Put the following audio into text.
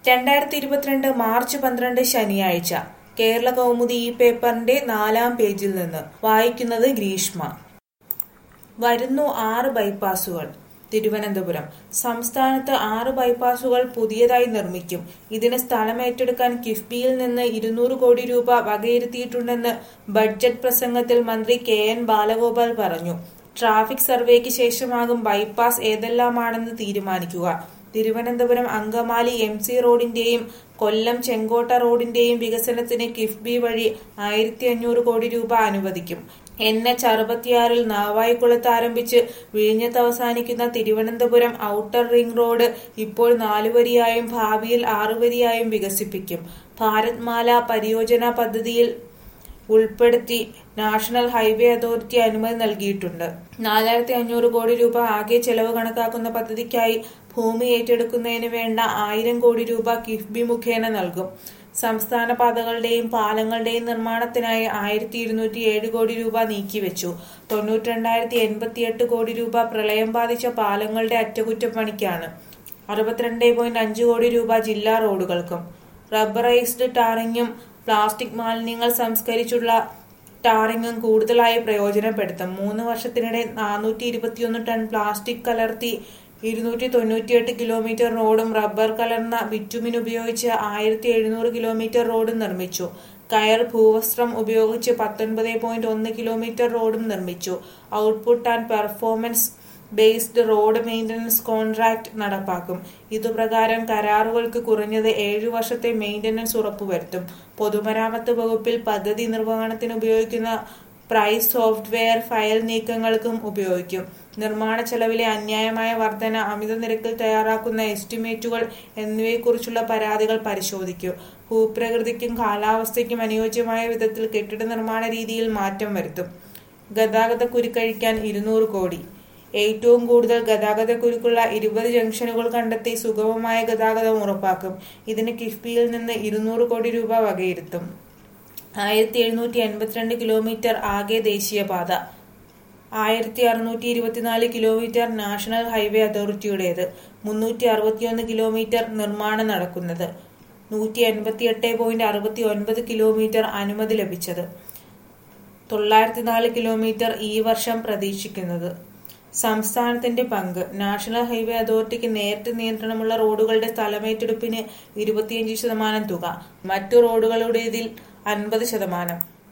രണ്ടായിരത്തി ഇരുപത്തിരണ്ട് മാർച്ച് പന്ത്രണ്ട് ശനിയാഴ്ച കേരള കൗമുദി ഈ പേപ്പറിന്റെ നാലാം പേജിൽ നിന്ന് വായിക്കുന്നത് ഗ്രീഷ്മ വരുന്നു ആറ് ബൈപ്പാസുകൾ തിരുവനന്തപുരം സംസ്ഥാനത്ത് ആറ് ബൈപ്പാസുകൾ പുതിയതായി നിർമ്മിക്കും ഇതിന് സ്ഥലം ഏറ്റെടുക്കാൻ കിഫ്ബിയിൽ നിന്ന് ഇരുന്നൂറ് കോടി രൂപ വകയിരുത്തിയിട്ടുണ്ടെന്ന് ബഡ്ജറ്റ് പ്രസംഗത്തിൽ മന്ത്രി കെ എൻ ബാലഗോപാൽ പറഞ്ഞു ട്രാഫിക് സർവേക്ക് ശേഷമാകും ബൈപ്പാസ് ഏതെല്ലാമാണെന്ന് തീരുമാനിക്കുക തിരുവനന്തപുരം അങ്കമാലി എം സി റോഡിന്റെയും കൊല്ലം ചെങ്കോട്ട റോഡിന്റെയും വികസനത്തിന് കിഫ്ബി വഴി ആയിരത്തി അഞ്ഞൂറ് കോടി രൂപ അനുവദിക്കും എൻ എച്ച് അറുപത്തിയാറിൽ നാവായിക്കുളത്ത് ആരംഭിച്ച് വിഴിഞ്ഞത്ത് അവസാനിക്കുന്ന തിരുവനന്തപുരം ഔട്ടർ റിംഗ് റോഡ് ഇപ്പോൾ നാലുവരിയായും ഭാവിയിൽ ആറുവരിയായും വികസിപ്പിക്കും ഭാരത്മാല പരിയോജന പദ്ധതിയിൽ ഉൾപ്പെടുത്തി നാഷണൽ ഹൈവേ അതോറിറ്റി അനുമതി നൽകിയിട്ടുണ്ട് നാലായിരത്തി അഞ്ഞൂറ് കോടി രൂപ ആകെ ചെലവ് കണക്കാക്കുന്ന പദ്ധതിക്കായി ഭൂമി ഏറ്റെടുക്കുന്നതിന് വേണ്ട ആയിരം കോടി രൂപ കിഫ്ബി മുഖേന നൽകും സംസ്ഥാന പാതകളുടെയും പാലങ്ങളുടെയും നിർമ്മാണത്തിനായി ആയിരത്തി ഇരുന്നൂറ്റി ഏഴ് കോടി രൂപ നീക്കിവെച്ചു തൊണ്ണൂറ്റിരണ്ടായിരത്തി എൺപത്തിയെട്ട് കോടി രൂപ പ്രളയം ബാധിച്ച പാലങ്ങളുടെ അറ്റകുറ്റപ്പണിക്കാണ് അറുപത്തിരണ്ട് പോയിന്റ് അഞ്ച് കോടി രൂപ ജില്ലാ റോഡുകൾക്കും റബ്ബറൈസ്ഡ് ടാറിങ്ങും പ്ലാസ്റ്റിക് മാലിന്യങ്ങൾ സംസ്കരിച്ചുള്ള ടാറിങ്ങും കൂടുതലായി പ്രയോജനപ്പെടുത്തും മൂന്ന് വർഷത്തിനിടെ നാനൂറ്റി ഇരുപത്തിയൊന്ന് ടൺ പ്ലാസ്റ്റിക് കലർത്തി ഇരുന്നൂറ്റി തൊണ്ണൂറ്റിയെട്ട് കിലോമീറ്റർ റോഡും റബ്ബർ കലർന്ന ബിറ്റുമിൻ ഉപയോഗിച്ച് ആയിരത്തി എഴുന്നൂറ് കിലോമീറ്റർ റോഡും നിർമ്മിച്ചു കയർ ഭൂവസ്ത്രം ഉപയോഗിച്ച് പത്തൊൻപത് പോയിന്റ് ഒന്ന് കിലോമീറ്റർ റോഡും നിർമ്മിച്ചു output and performance based road maintenance contract നടപ്പാക്കും ഇതുപ്രകാരം കരാറുകൾക്ക് കുറഞ്ഞത് ഏഴു വർഷത്തെ മെയിന്റനൻസ് ഉറപ്പുവരുത്തും പൊതുമരാമത്ത് വകുപ്പിൽ പദ്ധതി നിർവഹണത്തിന് ഉപയോഗിക്കുന്ന പ്രൈസ് സോഫ്റ്റ്വെയർ ഫയൽ നീക്കങ്ങൾക്കും ഉപയോഗിക്കും നിർമ്മാണ ചെലവിലെ അന്യായമായ വർധന അമിത നിരക്കിൽ തയ്യാറാക്കുന്ന എസ്റ്റിമേറ്റുകൾ എന്നിവയെക്കുറിച്ചുള്ള പരാതികൾ പരിശോധിക്കും ഭൂപ്രകൃതിക്കും കാലാവസ്ഥയ്ക്കും അനുയോജ്യമായ വിധത്തിൽ കെട്ടിട നിർമ്മാണ രീതിയിൽ മാറ്റം വരുത്തും ഗതാഗത കുരുക്കഴിക്കാൻ ഇരുന്നൂറ് കോടി ഏറ്റവും കൂടുതൽ ഗതാഗത കുരുക്കുള്ള ഇരുപത് ജംഗ്ഷനുകൾ കണ്ടെത്തി സുഗമമായ ഗതാഗതം ഉറപ്പാക്കും ഇതിന് കിഫ്ബിയിൽ നിന്ന് ഇരുന്നൂറ് കോടി രൂപ വകയിരുത്തും ആയിരത്തി എഴുന്നൂറ്റി എൺപത്തിരണ്ട് കിലോമീറ്റർ ആകെ ദേശീയപാത ആയിരത്തി അറുന്നൂറ്റി ഇരുപത്തിനാല് കിലോമീറ്റർ നാഷണൽ ഹൈവേ അതോറിറ്റിയുടേത് മുന്നൂറ്റി അറുപത്തിയൊന്ന് കിലോമീറ്റർ നിർമ്മാണം നടക്കുന്നത് നൂറ്റി എൺപത്തിയെട്ട് പോയിന്റ് അറുപത്തി ഒൻപത് കിലോമീറ്റർ അനുമതി ലഭിച്ചത് തൊള്ളായിരത്തി നാല് കിലോമീറ്റർ ഈ വർഷം പ്രതീക്ഷിക്കുന്നത് സംസ്ഥാനത്തിന്റെ പങ്ക് നാഷണൽ ഹൈവേ അതോറിറ്റിക്ക് നേരിട്ട് നിയന്ത്രണമുള്ള റോഡുകളുടെ സ്ഥലമേറ്റെടുപ്പിന് ഇരുപത്തിയഞ്ച് ശതമാനം തുക മറ്റു റോഡുകളുടേതിൽ അൻപത് ശതമാനം